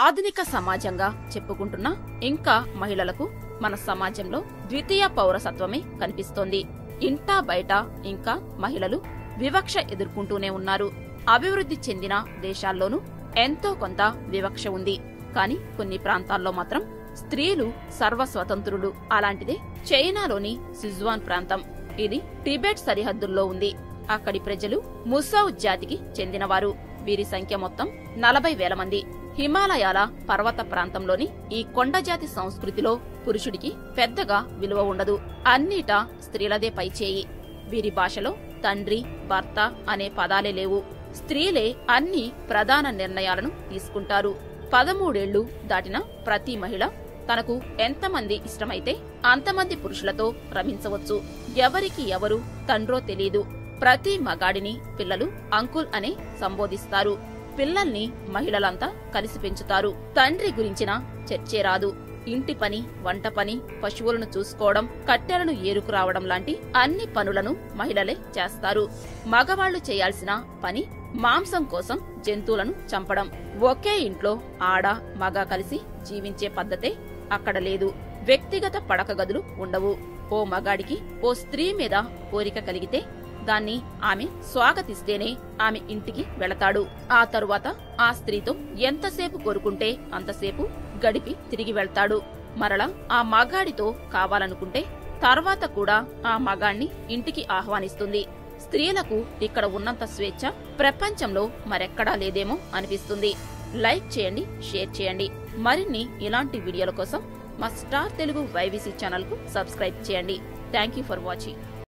ఆధునిక సమాజంగా చెప్పుకుంటున్న ఇంకా మహిళలకు మన సమాజంలో ద్వితీయ పౌరసత్వమే కనిపిస్తోంది ఇంటా బయట ఇంకా మహిళలు వివక్ష ఎదుర్కొంటూనే ఉన్నారు అభివృద్ధి చెందిన దేశాల్లోనూ ఎంతో కొంత వివక్ష ఉంది కానీ కొన్ని ప్రాంతాల్లో మాత్రం స్త్రీలు సర్వస్వతంత్రులు అలాంటిదే చైనాలోని సిజువాన్ ప్రాంతం ఇది టిబెట్ సరిహద్దుల్లో ఉంది అక్కడి ప్రజలు ముసౌ జాతికి చెందినవారు వీరి సంఖ్య మొత్తం నలభై వేల మంది హిమాలయాల పర్వత ప్రాంతంలోని ఈ కొండజాతి సంస్కృతిలో పురుషుడికి పెద్దగా విలువ ఉండదు అన్నిటా స్త్రీలదే పైచేయి వీరి భాషలో తండ్రి భర్త అనే పదాలే లేవు స్త్రీలే అన్ని ప్రధాన నిర్ణయాలను తీసుకుంటారు పదమూడేళ్లు దాటిన ప్రతి మహిళ తనకు ఎంతమంది ఇష్టమైతే అంతమంది పురుషులతో రమించవచ్చు ఎవరికి ఎవరు తండ్రో తెలీదు ప్రతి మగాడిని పిల్లలు అంకుల్ అనే సంబోధిస్తారు పిల్లల్ని మహిళలంతా కలిసి పెంచుతారు తండ్రి గురించిన చర్చే రాదు ఇంటి పని వంట పని పశువులను చూసుకోవడం కట్టెలను ఏరుకురావడం లాంటి అన్ని పనులను మహిళలే చేస్తారు మగవాళ్లు చేయాల్సిన పని మాంసం కోసం జంతువులను చంపడం ఒకే ఇంట్లో ఆడ మగ కలిసి జీవించే పద్ధతే అక్కడ లేదు వ్యక్తిగత పడక గదులు ఉండవు ఓ మగాడికి ఓ స్త్రీ మీద కోరిక కలిగితే దాన్ని ఆమె స్వాగతిస్తేనే ఆమె ఇంటికి వెళతాడు ఆ తరువాత ఆ స్త్రీతో ఎంతసేపు కోరుకుంటే అంతసేపు గడిపి తిరిగి వెళ్తాడు మరలా ఆ మగాడితో కావాలనుకుంటే తర్వాత కూడా ఆ మగాణ్ణి ఇంటికి ఆహ్వానిస్తుంది స్త్రీలకు ఇక్కడ ఉన్నంత స్వేచ్ఛ ప్రపంచంలో మరెక్కడా లేదేమో అనిపిస్తుంది లైక్ చేయండి షేర్ చేయండి మరిన్ని ఇలాంటి వీడియోల కోసం మా స్టార్ తెలుగు వైవీసీ ఛానల్ కు సబ్స్క్రైబ్ చేయండి థ్యాంక్ యూ ఫర్ వాచింగ్